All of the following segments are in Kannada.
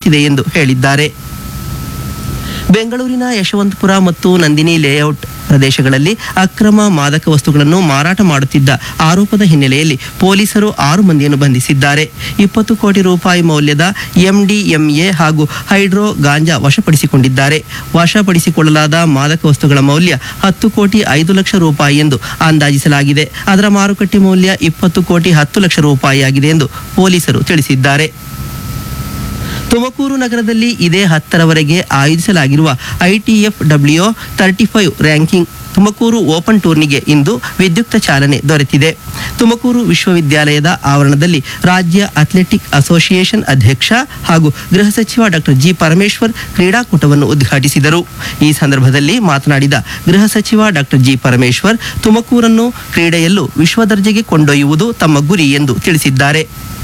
ನಡೆಯುತ್ತಿದೆ ಎಂದು ಹೇಳಿದ್ದಾರೆ ಬೆಂಗಳೂರಿನ ಯಶವಂತಪುರ ಮತ್ತು ನಂದಿನಿ ಲೇಔಟ್ ಪ್ರದೇಶಗಳಲ್ಲಿ ಅಕ್ರಮ ಮಾದಕ ವಸ್ತುಗಳನ್ನು ಮಾರಾಟ ಮಾಡುತ್ತಿದ್ದ ಆರೋಪದ ಹಿನ್ನೆಲೆಯಲ್ಲಿ ಪೊಲೀಸರು ಆರು ಮಂದಿಯನ್ನು ಬಂಧಿಸಿದ್ದಾರೆ ಇಪ್ಪತ್ತು ಕೋಟಿ ರೂಪಾಯಿ ಮೌಲ್ಯದ ಎಂಡಿಎಂಎ ಹಾಗೂ ಹೈಡ್ರೋ ಗಾಂಜಾ ವಶಪಡಿಸಿಕೊಂಡಿದ್ದಾರೆ ವಶಪಡಿಸಿಕೊಳ್ಳಲಾದ ಮಾದಕ ವಸ್ತುಗಳ ಮೌಲ್ಯ ಹತ್ತು ಕೋಟಿ ಐದು ಲಕ್ಷ ರೂಪಾಯಿ ಎಂದು ಅಂದಾಜಿಸಲಾಗಿದೆ ಅದರ ಮಾರುಕಟ್ಟೆ ಮೌಲ್ಯ ಇಪ್ಪತ್ತು ಕೋಟಿ ಹತ್ತು ಲಕ್ಷ ರೂಪಾಯಿಯಾಗಿದೆ ಎಂದು ಪೊಲೀಸರು ತಿಳಿಸಿದ್ದಾರೆ ತುಮಕೂರು ನಗರದಲ್ಲಿ ಇದೇ ಹತ್ತರವರೆಗೆ ಆಯೋಜಿಸಲಾಗಿರುವ ITF W thirty five ranking Tumakuru open ಟೂರ್ನಿಗೆ ಇಂದು ವಿದ್ಯುಕ್ತ ಚಾಲನೆ ದೊರೆತಿದೆ ತುಮಕೂರು ವಿಶ್ವವಿದ್ಯಾಲಯದ ಆವರಣದಲ್ಲಿ ರಾಜ್ಯ ಅಥ್ಲೆಟಿಕ್ ಅಸೋಸಿಯೇಷನ್ ಅಧ್ಯಕ್ಷ ಹಾಗೂ ಗೃಹ ಸಚಿವ ಡಾಕ್ಟರ್ ಜಿ ಪರಮೇಶ್ವರ್ ಕ್ರೀಡಾಕೂಟವನ್ನು ಉದ್ಘಾಟಿಸಿದರು ಈ ಸಂದರ್ಭದಲ್ಲಿ ಮಾತನಾಡಿದ ಗೃಹ ಸಚಿವ ಡಾಕ್ಟರ್ ಜಿ ಪರಮೇಶ್ವರ್ ತುಮಕೂರನ್ನು ಕ್ರೀಡೆಯಲ್ಲೂ ವಿಶ್ವದರ್ಜೆಗೆ ಕೊಂಡೊಯ್ಯುವುದು ತಮ್ಮ ಗುರಿ ಎಂದು ತಿಳಿಸಿದ್ದಾರೆ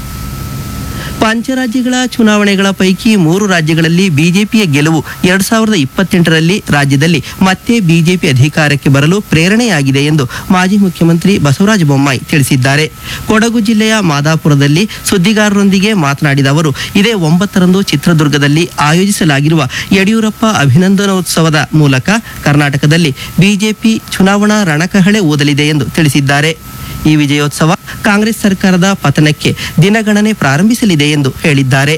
ಪಂಚರಾಜ್ಯಗಳ ಚುನಾವಣೆಗಳ ಪೈಕಿ ಮೂರು ರಾಜ್ಯಗಳಲ್ಲಿ ಬಿಜೆಪಿಯ ಗೆಲುವು ಎರಡ್ ಸಾವಿರದ ಇಪ್ಪತ್ತೆಂಟರಲ್ಲಿ ರಾಜ್ಯದಲ್ಲಿ ಮತ್ತೆ ಬಿಜೆಪಿ ಅಧಿಕಾರಕ್ಕೆ ಬರಲು ಪ್ರೇರಣೆಯಾಗಿದೆ ಎಂದು ಮಾಜಿ ಮುಖ್ಯಮಂತ್ರಿ ಬಸವರಾಜ ಬೊಮ್ಮಾಯಿ ತಿಳಿಸಿದ್ದಾರೆ ಕೊಡಗು ಜಿಲ್ಲೆಯ ಮಾದಾಪುರದಲ್ಲಿ ಸುದ್ದಿಗಾರರೊಂದಿಗೆ ಮಾತನಾಡಿದ ಅವರು ಇದೇ ಒಂಬತ್ತರಂದು ಚಿತ್ರದುರ್ಗದಲ್ಲಿ ಆಯೋಜಿಸಲಾಗಿರುವ ಯಡಿಯೂರಪ್ಪ ಅಭಿನಂದನೋತ್ಸವದ ಮೂಲಕ ಕರ್ನಾಟಕದಲ್ಲಿ ಬಿಜೆಪಿ ಚುನಾವಣಾ ರಣಕಹಳೆ ಊದಲಿದೆ ಎಂದು ತಿಳಿಸಿದ್ದಾರೆ ಈ ವಿಜಯೋತ್ಸವ ಕಾಂಗ್ರೆಸ್ ಸರ್ಕಾರದ ಪತನಕ್ಕೆ ದಿನಗಣನೆ ಪ್ರಾರಂಭಿಸಲಿದೆ ಎಂದು ಹೇಳಿದ್ದಾರೆ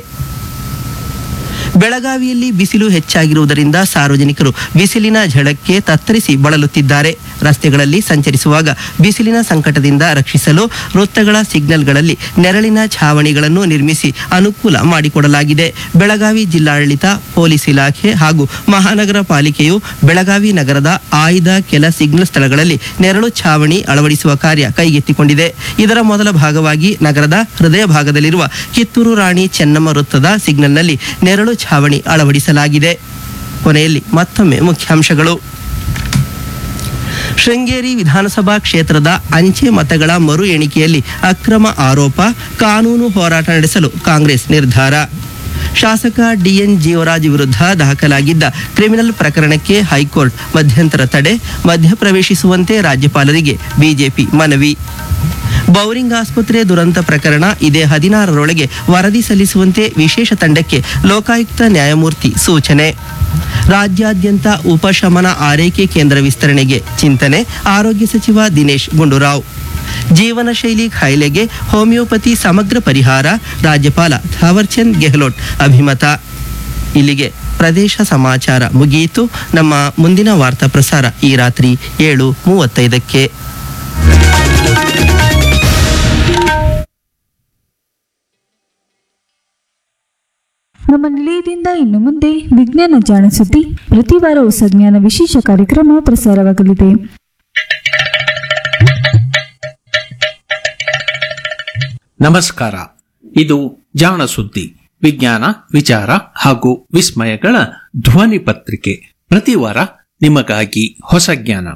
ಬೆಳಗಾವಿಯಲ್ಲಿ ಬಿಸಿಲು ಹೆಚ್ಚಾಗಿರುವುದರಿಂದ ಸಾರ್ವಜನಿಕರು ಬಿಸಿಲಿನ ಝಳಕ್ಕೆ ತತ್ತರಿಸಿ ಬಳಲುತ್ತಿದ್ದಾರೆ ರಸ್ತೆಗಳಲ್ಲಿ ಸಂಚರಿಸುವಾಗ ಬಿಸಿಲಿನ ಸಂಕಟದಿಂದ ರಕ್ಷಿಸಲು ವೃತ್ತಗಳ ಸಿಗ್ನಲ್ಗಳಲ್ಲಿ ನೆರಳಿನ ಛಾವಣಿಗಳನ್ನು ನಿರ್ಮಿಸಿ ಅನುಕೂಲ ಮಾಡಿಕೊಡಲಾಗಿದೆ ಬೆಳಗಾವಿ ಜಿಲ್ಲಾಡಳಿತ ಪೊಲೀಸ್ ಇಲಾಖೆ ಹಾಗೂ ಮಹಾನಗರ ಪಾಲಿಕೆಯು ಬೆಳಗಾವಿ ನಗರದ ಆಯ್ದ ಕೆಲ ಸಿಗ್ನಲ್ ಸ್ಥಳಗಳಲ್ಲಿ ನೆರಳು ಛಾವಣಿ ಅಳವಡಿಸುವ ಕಾರ್ಯ ಕೈಗೆತ್ತಿಕೊಂಡಿದೆ ಇದರ ಮೊದಲ ಭಾಗವಾಗಿ ನಗರದ ಹೃದಯ ಭಾಗದಲ್ಲಿರುವ ಕಿತ್ತೂರು ರಾಣಿ ಚೆನ್ನಮ್ಮ ವೃತ್ತದ ಸಿಗ್ನಲ್ನಲ್ಲಿ ನೆರಳು ಛಾವಣಿ ಅಳವಡಿಸಲಾಗಿದೆ ಕೊನೆಯಲ್ಲಿ ಮತ್ತೊಮ್ಮೆ ಮುಖ್ಯಾಂಶಗಳು ಶೃಂಗೇರಿ ವಿಧಾನಸಭಾ ಕ್ಷೇತ್ರದ ಅಂಚೆ ಮತಗಳ ಮರು ಎಣಿಕೆಯಲ್ಲಿ ಅಕ್ರಮ ಆರೋಪ ಕಾನೂನು ಹೋರಾಟ ನಡೆಸಲು ಕಾಂಗ್ರೆಸ್ ನಿರ್ಧಾರ ಶಾಸಕ ಡಿಎನ್ ಜೀವರಾಜ್ ವಿರುದ್ಧ ದಾಖಲಾಗಿದ್ದ ಕ್ರಿಮಿನಲ್ ಪ್ರಕರಣಕ್ಕೆ ಹೈಕೋರ್ಟ್ ಮಧ್ಯಂತರ ತಡೆ ಮಧ್ಯಪ್ರವೇಶಿಸುವಂತೆ ರಾಜ್ಯಪಾಲರಿಗೆ ಬಿಜೆಪಿ ಮನವಿ ಬೌರಿಂಗ್ ಆಸ್ಪತ್ರೆ ದುರಂತ ಪ್ರಕರಣ ಇದೇ ಹದಿನಾರರೊಳಗೆ ವರದಿ ಸಲ್ಲಿಸುವಂತೆ ವಿಶೇಷ ತಂಡಕ್ಕೆ ಲೋಕಾಯುಕ್ತ ನ್ಯಾಯಮೂರ್ತಿ ಸೂಚನೆ ರಾಜ್ಯಾದ್ಯಂತ ಉಪಶಮನ ಆರೈಕೆ ಕೇಂದ್ರ ವಿಸ್ತರಣೆಗೆ ಚಿಂತನೆ ಆರೋಗ್ಯ ಸಚಿವ ದಿನೇಶ್ ಗುಂಡೂರಾವ್ ಜೀವನ ಶೈಲಿ ಕಾಯಿಲೆಗೆ ಹೋಮಿಯೋಪತಿ ಸಮಗ್ರ ಪರಿಹಾರ ರಾಜ್ಯಪಾಲ ಥಾವರ್ಚಂದ್ ಗೆಹ್ಲೋಟ್ ಅಭಿಮತ ಇಲ್ಲಿಗೆ ಪ್ರದೇಶ ಸಮಾಚಾರ ಮುಗಿಯಿತು ನಮ್ಮ ಮುಂದಿನ ವಾರ್ತಾ ಪ್ರಸಾರ ಈ ರಾತ್ರಿ ಏಳು ಮೂವತ್ತೈದಕ್ಕೆ ನಮ್ಮ ನಿಲಯದಿಂದ ಇನ್ನು ಮುಂದೆ ವಿಜ್ಞಾನ ಜಾಣ ಸುದ್ದಿ ಪ್ರತಿ ವಾರ ಹೊಸ ಜ್ಞಾನ ವಿಶೇಷ ಕಾರ್ಯಕ್ರಮ ಪ್ರಸಾರವಾಗಲಿದೆ ನಮಸ್ಕಾರ ಇದು ಜಾಣ ಸುದ್ದಿ ವಿಜ್ಞಾನ ವಿಚಾರ ಹಾಗೂ ವಿಸ್ಮಯಗಳ ಧ್ವನಿ ಪತ್ರಿಕೆ ಪ್ರತಿ ವಾರ ನಿಮಗಾಗಿ ಹೊಸ ಜ್ಞಾನ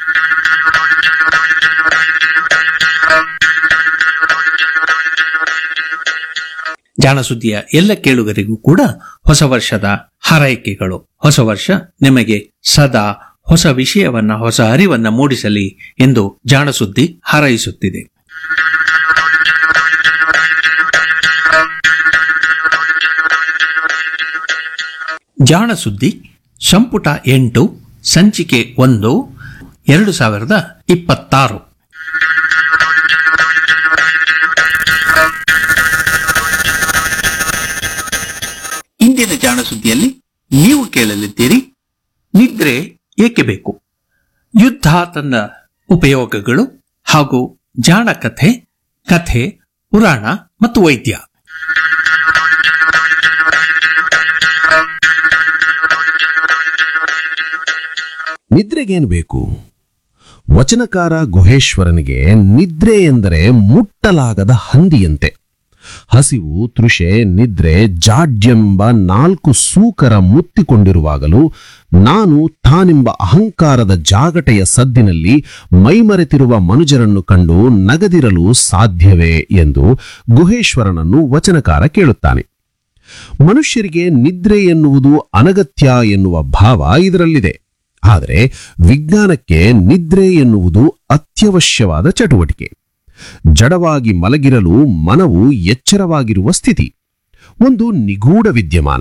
ಜಾಣ ಸುದ್ದಿಯ ಎಲ್ಲ ಕೇಳುಗರಿಗೂ ಕೂಡ ಹೊಸ ವರ್ಷದ ಹಾರೈಕೆಗಳು ಹೊಸ ವರ್ಷ ನಿಮಗೆ ಸದಾ ಹೊಸ ವಿಷಯವನ್ನ ಹೊಸ ಅರಿವನ್ನ ಮೂಡಿಸಲಿ ಎಂದು ಜಾಣ ಸುದ್ದಿ ಹಾರೈಸುತ್ತಿದೆ ಜಾಣ ಸುದ್ದಿ ಸಂಪುಟ ಎಂಟು ಸಂಚಿಕೆ ಒಂದು ಎರಡು ಸಾವಿರದ ಇಪ್ಪತ್ತಾರು ಇಂದಿನ ಜಾಣ ಸುದ್ದಿಯಲ್ಲಿ ನೀವು ಕೇಳಲಿದ್ದೀರಿ ನಿದ್ರೆ ಏಕೆ ಬೇಕು ಯುದ್ಧ ತನ್ನ ಉಪಯೋಗಗಳು ಹಾಗೂ ಜಾಣ ಕಥೆ ಕಥೆ ಪುರಾಣ ಮತ್ತು ವೈದ್ಯ ನಿದ್ರೆಗೇನು ಬೇಕು ವಚನಕಾರ ಗುಹೇಶ್ವರನಿಗೆ ನಿದ್ರೆ ಎಂದರೆ ಮುಟ್ಟಲಾಗದ ಹಂದಿಯಂತೆ ಹಸಿವು ತೃಷೆ ನಿದ್ರೆ ಜಾಡ್ಯೆಂಬ ನಾಲ್ಕು ಸೂಕರ ಮುತ್ತಿಕೊಂಡಿರುವಾಗಲೂ ನಾನು ತಾನೆಂಬ ಅಹಂಕಾರದ ಜಾಗಟೆಯ ಸದ್ದಿನಲ್ಲಿ ಮೈಮರೆತಿರುವ ಮನುಜರನ್ನು ಕಂಡು ನಗದಿರಲು ಸಾಧ್ಯವೇ ಎಂದು ಗುಹೇಶ್ವರನನ್ನು ವಚನಕಾರ ಕೇಳುತ್ತಾನೆ ಮನುಷ್ಯರಿಗೆ ನಿದ್ರೆ ಎನ್ನುವುದು ಅನಗತ್ಯ ಎನ್ನುವ ಭಾವ ಇದರಲ್ಲಿದೆ ಆದರೆ ವಿಜ್ಞಾನಕ್ಕೆ ನಿದ್ರೆ ಎನ್ನುವುದು ಅತ್ಯವಶ್ಯವಾದ ಚಟುವಟಿಕೆ ಜಡವಾಗಿ ಮಲಗಿರಲು ಮನವು ಎಚ್ಚರವಾಗಿರುವ ಸ್ಥಿತಿ ಒಂದು ನಿಗೂಢ ವಿದ್ಯಮಾನ